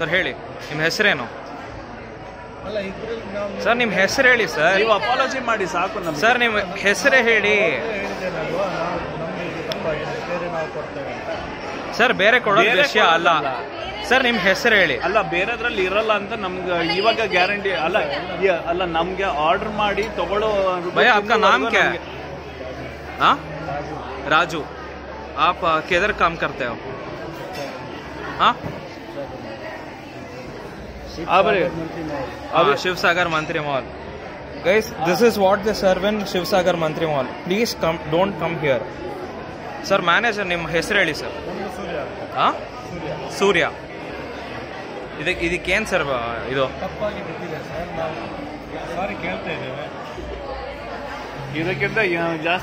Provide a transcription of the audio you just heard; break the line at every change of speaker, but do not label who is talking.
Sir ಹೇಳಿ ನಿಮ್ಮ ಹೆಸರೇನು
ಅಲ್ಲ ಇದ್ರಲ್ಲಿ ನಾವು
ಸರ್ ನಿಮ್ಮ ಹೆಸರು ಹೇಳಿ ಸರ್
ನೀವು ಅಪಾಲಜಿ ಮಾಡಿ ಸಾಕು ನಮ್ಗೆ
ಸರ್ ನಿಮ್ಮ ಹೆಸರೇ ಹೇಳಿ
ಹೇಳಿದ್ದೇನಲ್ವಾ ನಾವು ನಮಗೆ ಇದು ತಪ್ಪಾಗಿದೆ ಬೇರೆ ನಾವು ಕೊಡ್ತೇವೆ
ಸರ್ ಬೇರೆ ಕೊಡೋದು
ಬೇರೆ
ವಿಷಯ ಅಲ್ಲ
ಕೊಡೋದಲ್ಲ.
ಸರ್ ನಿಮ್ಮ ಹೆಸರು ಹೇಳಿ
ಅಲ್ಲ ಬೇರೆದ್ರಲ್ಲಿ ಇರಲ್ಲ ಅಂತ ನಮ್ಗೆ ಇವಾಗ ಗ್ಯಾರಂಟಿ ಅಲ್ಲ ಯ- ಅಲ್ಲ ನಮ್ಗೆ ಆರ್ಡರ್ ಮಾಡಿ ತಗೊಳ್ಳೋ
ಭಯ आपका नाम क्या है
ನಮ್ಗೆ-
हाँ राजू आप अ, किधर काम करते हो हाँ
ಆ, ಬರ್ರಿ.
हाँ, Shiv Sagar Mantri mall guys this is what they serve in Shiv Sagar Mantri mall please come don't come here sir manager ನಿಮ್ಮ ಹೆಸರು ಹೇಳಿ ಸರ್
ನಮ್ದು ಸೂರ್ಯ ಅಂತ
ಹಾಂ
ಸೂರ್ಯ
ಸೂರ್ಯ ಇದಕ್ಕೆ ಇದಕ್ಕೇನು ಸರ್ ಇದು
ತಪ್ಪಾಗಿ ಬಿದ್ದಿದೆ ಸರ್ ನಾವು ಸಾರಿ ಕೇಳ್ತಾ ಇದ್ದೇವೆ
ಇದಕ್ಕಿಂತ ಯಾ- ಜಾಸ್ತಿ